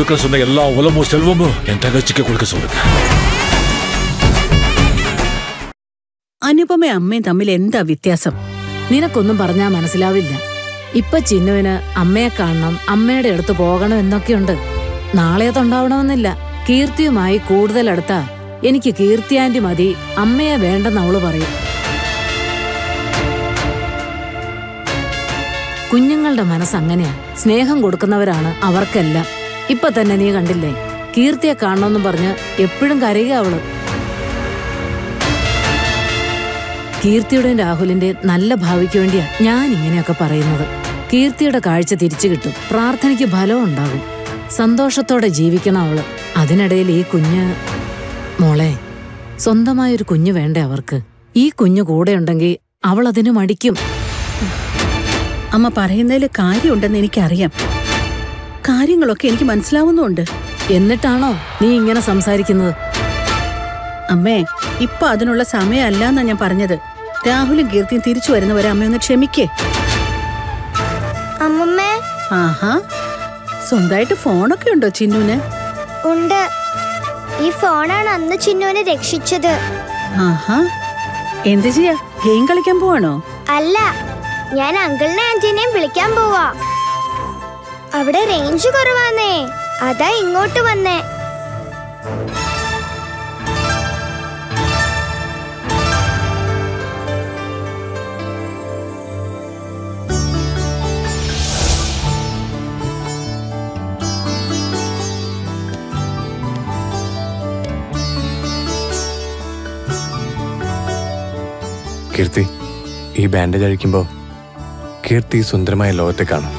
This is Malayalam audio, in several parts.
கொடுக்க சொன்ன எல்லா உலமும் செல்வமும் என் தங்கச்சிக்கு கொடுக்க சொல்லுங்க അനുപമയും അമ്മയും തമ്മിൽ എന്താ വ്യത്യാസം നിനക്കൊന്നും പറഞ്ഞാ മനസ്സിലാവില്ല ഇപ്പൊ ചിന്നുവിന് അമ്മയെ കാണണം അമ്മയുടെ അടുത്ത് പോകണം എന്നൊക്കെയുണ്ട് നാളെ അതുണ്ടാവണമെന്നില്ല കീർത്തിയുമായി കൂടുതൽ അടുത്താ എനിക്ക് കീർത്തി ആന്റി മതി അമ്മയെ വേണ്ടെന്ന് അവള് പറയും കുഞ്ഞുങ്ങളുടെ മനസ്സ് അങ്ങനെയാ സ്നേഹം കൊടുക്കുന്നവരാണ് അവർക്കെല്ലാം ഇപ്പൊ തന്നെ നീ കണ്ടില്ലേ കീർത്തിയെ കാണണമെന്നും പറഞ്ഞ് എപ്പോഴും കരയുക അവള് കീർത്തിയുടെയും രാഹുലിന്റെ നല്ല ഭാവിക്ക് വേണ്ടിയാ ഞാൻ ഇങ്ങനെയൊക്കെ പറയുന്നത് കീർത്തിയുടെ കാഴ്ച തിരിച്ചു കിട്ടും പ്രാർത്ഥനയ്ക്ക് ഫലവും ഉണ്ടാകും സന്തോഷത്തോടെ ജീവിക്കണം അവള് അതിനിടയിൽ ഈ കുഞ്ഞ് മോളെ സ്വന്തമായൊരു കുഞ്ഞ് വേണ്ടേ അവർക്ക് ഈ കുഞ്ഞ് കൂടെയുണ്ടെങ്കിൽ അവൾ അതിന് മടിക്കും അമ്മ പറയുന്നതിൽ കാര്യമുണ്ടെന്ന് എനിക്കറിയാം കാര്യങ്ങളൊക്കെ എനിക്ക് മനസ്സിലാവുന്നുണ്ട് എന്നിട്ടാണോ നീ ഇങ്ങനെ സംസാരിക്കുന്നത് അമ്മേ ഇപ്പൊ അതിനുള്ള സമയമല്ല എന്നാ ഞാൻ പറഞ്ഞത് രാഹുലും കീർത്തിയും തിരിച്ചു വരുന്നവരെ അമ്മയൊന്ന് ക്ഷമിക്കേ അമ്മമ്മേ ആഹാ സ്വന്തമായിട്ട് ഫോണൊക്കെ ഉണ്ടോ ചിന്നുന് ഉണ്ട് ഈ ഫോണാണ് അന്ന് ചിന്നുവിനെ രക്ഷിച്ചത് ആഹാ എന്ത് ചെയ്യാ ഗെയിം കളിക്കാൻ പോവാണോ അല്ല ഞാൻ അങ്കിളിനെ ആന്റീനെയും വിളിക്കാൻ പോവാ അവിടെ റേഞ്ച് കുറവാന്നേ അതാ ഇങ്ങോട്ട് വന്നേ കീർത്തി ഈ ബാൻഡേജ് അഴിക്കുമ്പോൾ കീർത്തി ഈ സുന്ദരമായ ലോകത്തെ കാണും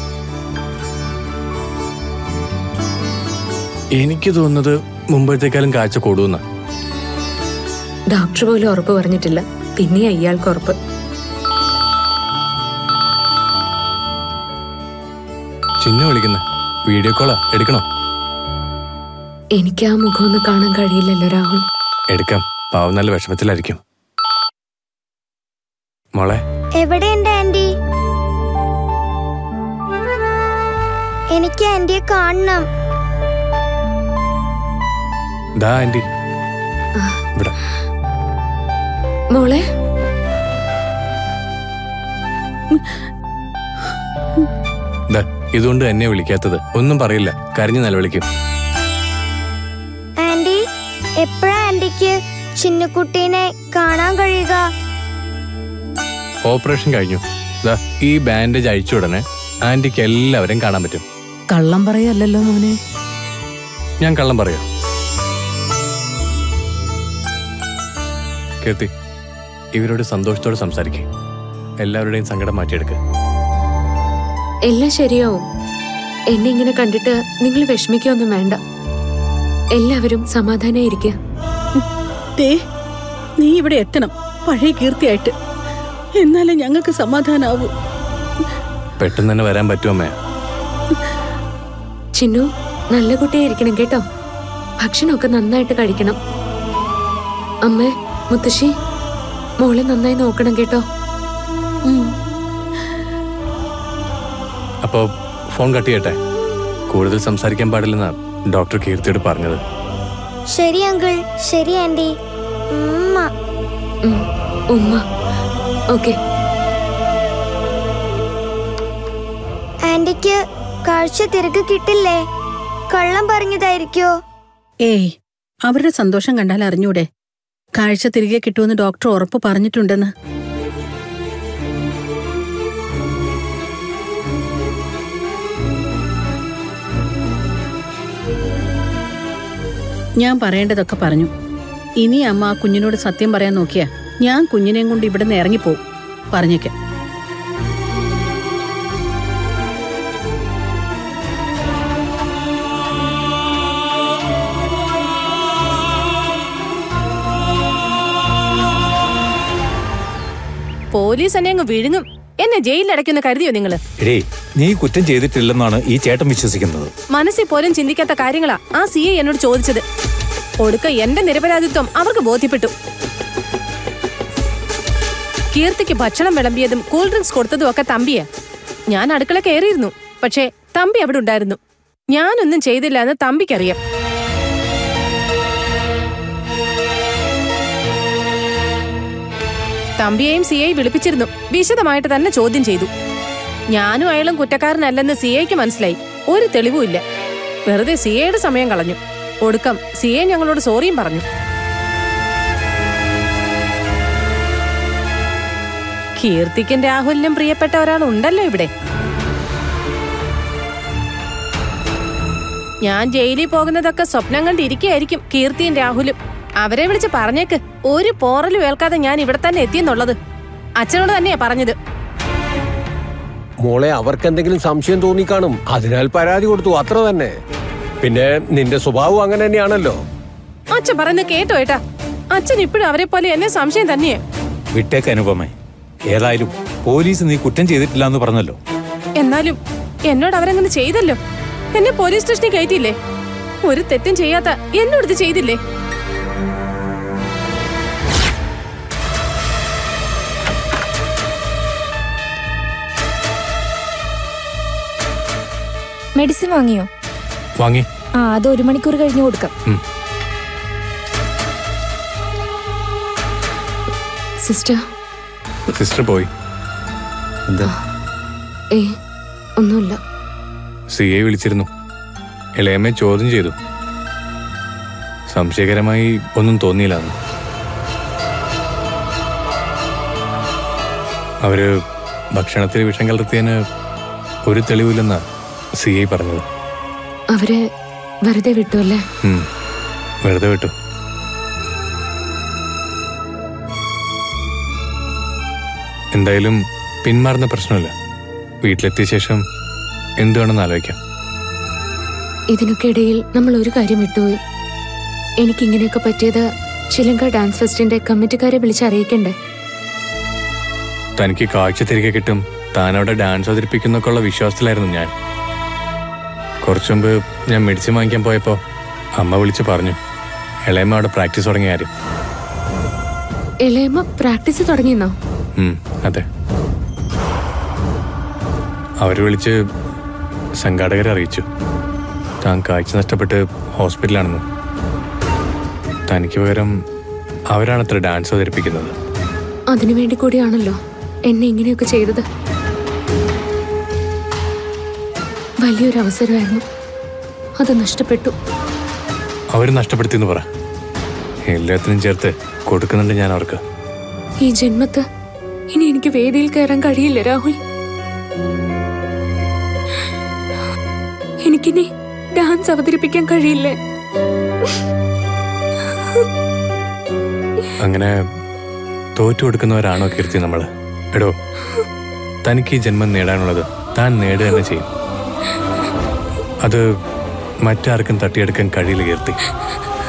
എനിക്ക് തോന്നുന്നത് മുമ്പത്തേക്കാളും കാഴ്ച കൂടുന്ന ഡോക്ടർ പോലും ഉറപ്പ് പറഞ്ഞിട്ടില്ല പിന്നെ അയാൾക്ക് ഉറപ്പ് ചിന്ന വിളിക്കുന്ന വീഡിയോ കോളാ എടുക്കണോ എനിക്ക് ആ മുഖം ഒന്ന് കാണാൻ കഴിയില്ലല്ലോ രാഹുൽ എടുക്കാം പാവം നല്ല വിഷമത്തിലായിരിക്കും മോളെ എവിടെയുണ്ട് ആന്റി എനിക്ക് ആന്റിയെ കാണണം ദാ ആന്റി ഇവിടെ മോളെ ദാ ഇതുകൊണ്ട് എന്നെ വിളിക്കാത്തത് ഒന്നും പറയില്ല കരഞ്ഞു നിലവിളിക്കും ആന്റി എപ്പോഴാ ആന്റിക്ക് ചിന്നുകുട്ടീനെ കാണാൻ കഴിയുക ഓപ്പറേഷൻ കഴിഞ്ഞു ദാ ഈ ബാൻഡേജ് അഴിച്ച ഉടനെ ആന്റിക്ക് എല്ലാവരും കാണാൻ പറ്റും കള്ളം പറയല്ലോ മോനെ ഞാൻ കള്ളം പറയാം കീർത്തി ഇവരോട് സന്തോഷത്തോടെ സംസാരിക്കേ എല്ലാവരുടെയും സങ്കടം മാറ്റിയെടുക്കുക എല്ലാം ശരിയാവും എന്നെ ഇങ്ങനെ കണ്ടിട്ട് നിങ്ങൾ വിഷമിക്കൊന്നും വേണ്ട എല്ലാവരും സമാധാനായിരിക്കുക ദേ നീ ഇവിടെ എത്തണം പഴയ കീർത്തിയായിട്ട് എന്നാലേ ഞങ്ങൾക്ക് സമാധാനാവൂ പെട്ടെന്ന് തന്നെ വരാൻ പറ്റുമേ ചിന്നു നല്ല കുട്ടിയായിരിക്കണം കേട്ടോ ഭക്ഷണമൊക്കെ നന്നായിട്ട് കഴിക്കണം അമ്മേ മുത്തശ്ശി മോളെ നന്നായി നോക്കണം കേട്ടോ അപ്പോൾ ഫോൺ കട്ട് ചെയ്യട്ടെ കൂടുതൽ സംസാരിക്കാൻ പാടില്ലെന്നാ ഡോക്ടർ കീർത്തിയോട് പറഞ്ഞത് ശരി അങ്കിൾ ശരി ആന്റി ഉമ്മ ഉം, ഉമ്മ ഓക്കെ ആന്റിക്ക് കാഴ്ച തിരികെ കിട്ടില്ലേ കള്ളം പറഞ്ഞതായിരിക്കോ ഏയ് അവരുടെ സന്തോഷം കണ്ടാൽ അറിഞ്ഞൂടെ കാഴ്ച തിരികെ കിട്ടുമെന്ന് ഡോക്ടർ ഉറപ്പ് പറഞ്ഞിട്ടുണ്ടെന്ന് ഞാൻ പറയേണ്ടതൊക്കെ പറഞ്ഞു ഇനി അമ്മ ആ കുഞ്ഞിനോട് സത്യം പറയാൻ നോക്കിയാ ഞാൻ കുഞ്ഞിനെയും കൊണ്ട് ഇവിടെ നിന്ന് ഇറങ്ങിപ്പോവും പറഞ്ഞേക്കാം പോലീസ് എന്നെ അങ്ങ് വിഴുങ്ങും എന്നെ ജയിലിലടയ്ക്കുന്ന കരുതിയോ നിങ്ങള് എടേ നീ കുറ്റം ചെയ്തിട്ടില്ലെന്നാണ് ഈ ചേട്ടൻ വിശ്വസിക്കുന്നത് മനസ്സിൽ പോലും ചിന്തിക്കാത്ത കാര്യങ്ങളാ ആ സി ഐ എന്നോട് ചോദിച്ചത് ഒടുക്ക എന്റെ നിരപരാധിത്വം അവർക്ക് ബോധ്യപ്പെട്ടു കീർത്തിക്ക് ഭക്ഷണം വിളമ്പിയതും കൂൾ ഡ്രിങ്ക്സ് കൊടുത്തതും ഒക്കെ തമ്പിയാ ഞാൻ അടുക്കള കയറിയിരുന്നു പക്ഷേ തമ്പി അവിടെ ഉണ്ടായിരുന്നു ഞാനൊന്നും ചെയ്തില്ല എന്ന് തമ്പിക്കറിയാം തമ്പിയെയും സിയെയും വിളിപ്പിച്ചിരുന്നു വിശദമായിട്ട് തന്നെ ചോദ്യം ചെയ്തു ഞാനും അയാളും കുറ്റക്കാരനല്ലെന്ന് സിയയ്ക്ക് മനസ്സിലായി ഒരു തെളിവുമില്ല വെറുതെ സിയയുടെ സമയം കളഞ്ഞു ഒടുക്കം സിയെ ഞങ്ങളോട് സോറിയും പറഞ്ഞു കീർത്തിക്കും രാഹുലിനും പ്രിയപ്പെട്ട ഒരാൾ ഉണ്ടല്ലോ ഇവിടെ ഞാൻ ജയിലിൽ പോകുന്നതൊക്കെ സ്വപ്നം കണ്ടിരിക്കുകയായിരിക്കും കീർത്തിയും രാഹുലും അവരെ വിളിച്ച് പറഞ്ഞേക്ക് ഒരു പോറലും ഏൽക്കാതെ ഞാൻ ഇവിടെ തന്നെ എത്തിയെന്നുള്ളത് അച്ഛനോട് തന്നെയാ പറഞ്ഞത് മോളെ അവർക്ക് എന്തെങ്കിലും സംശയം തോന്നിക്കാണും അതിനാൽ പരാതി കൊടുത്തു അത്ര തന്നെ പിന്നെ നിന്റെ സ്വഭാവം അങ്ങനെ തന്നെയാണല്ലോ അച്ഛൻ പറയുന്നത് കേട്ടോ ഏട്ടാ അച്ഛൻ ഇപ്പോഴും അവരെ പോലെ എന്നെ സംശയം തന്നെയാ വിട്ടേക്ക് അനുപമേ ഏതായാലും പോലീസ് നീ കുറ്റം ചെയ്തിട്ടില്ല എന്ന് പറഞ്ഞല്ലോ എന്നാലും എന്നോട് അവരങ്ങനെ ചെയ്തല്ലോ എന്നെ പോലീസ് സ്റ്റേഷനിൽ കയറ്റിയില്ലേ ഒരു തെറ്റും ചെയ്യാത്ത എന്നോട് ഇത് ചെയ്തില്ലേ മെഡിസിൻ വാങ്ങിയോ വാങ്ങി ആ അത് ഒരു മണിക്കൂർ കഴിഞ്ഞ് കൊടുക്കാം സിസ്റ്റർ സിസ്റ്റർ പോയി എന്താ ഏ ഒന്നുമില്ല സി എ വിളിച്ചിരുന്നു ഇളയമ്മയെ ചോദ്യം ചെയ്തു സംശയകരമായി ഒന്നും തോന്നിയില്ല അന്ന് അവര് ഭക്ഷണത്തിൽ വിഷം കലർത്തിയതിന് ഒരു തെളിവില്ലെന്നാ സി ഐ പറഞ്ഞത് അവരെ വെറുതെ വിട്ടു അല്ലേ ഉം. വെറുതെ വിട്ടു എന്തായാലും പിന്മാറുന്ന പ്രശ്നമില്ല വീട്ടിലെത്തിയ ശേഷം എന്ത് വേണമെന്ന് ആലോചിക്കാം ഇതിനൊക്കെ ഇടയിൽ നമ്മൾ ഒരു കാര്യം വിട്ടുപോയി എനിക്കിങ്ങനെയൊക്കെ പറ്റിയത് ശ്രീലങ്ക ഡാൻസ് ഫെസ്റ്റിന്റെ കമ്മിറ്റിക്കാരെ വിളിച്ച് അറിയിക്കണ്ടേ തനിക്ക് കാഴ്ച തിരികെ കിട്ടും താൻ അവിടെ ഡാൻസ് അവതരിപ്പിക്കുന്നൊക്കെ ഉള്ള വിശ്വാസത്തിലായിരുന്നു ഞാൻ കുറച്ചു മുമ്പ് ഞാൻ മെഡിസിൻ വാങ്ങിക്കാൻ പോയപ്പോൾ അമ്മ വിളിച്ച് പറഞ്ഞു ഇളയമ്മ അവിടെ പ്രാക്ടീസ് തുടങ്ങിയ കാര്യം ഇളയമ്മ പ്രാക്ടീസ് തുടങ്ങിയെന്നോ ഉം, അതെ അവർ വിളിച്ച് സംഘാടകരെ അറിയിച്ചു താൻ കാഴ്ച നഷ്ടപ്പെട്ട് ഹോസ്പിറ്റലാണെന്ന് തനിക്ക് പകരം അവരാണത്ര ഡാൻസ് അവതരിപ്പിക്കുന്നത് അതിനു വേണ്ടി കൂടിയാണല്ലോ എന്നെ ഇങ്ങനെയൊക്കെ ചെയ്തത് വലിയൊരു അവസരമായിരുന്നു അത് നഷ്ടപ്പെട്ടു അവർ നഷ്ടപ്പെടുത്തിയെന്ന് പറ എല്ലാത്തിനും ചേർത്ത് കൊടുക്കുന്നുണ്ട് ഞാൻ അവർക്ക് ഈ ജന്മത്ത് ഇനി എനിക്ക് വേദിയിൽ കയറാൻ കഴിയില്ല രാഹുൽ എനിക്കിനി ഡാൻസ് അവതരിപ്പിക്കാൻ കഴിയില്ലേ അങ്ങനെ തോറ്റു കൊടുക്കുന്നവരാണോ കീർത്തി നമ്മള് എടോ തനിക്ക് ഈ ജന്മം നേടാനുള്ളത് താൻ നേടുക തന്നെ ചെയ്യും അത് മറ്റാർക്കും തട്ടിയെടുക്കാൻ കഴിയില്ല കീർത്തി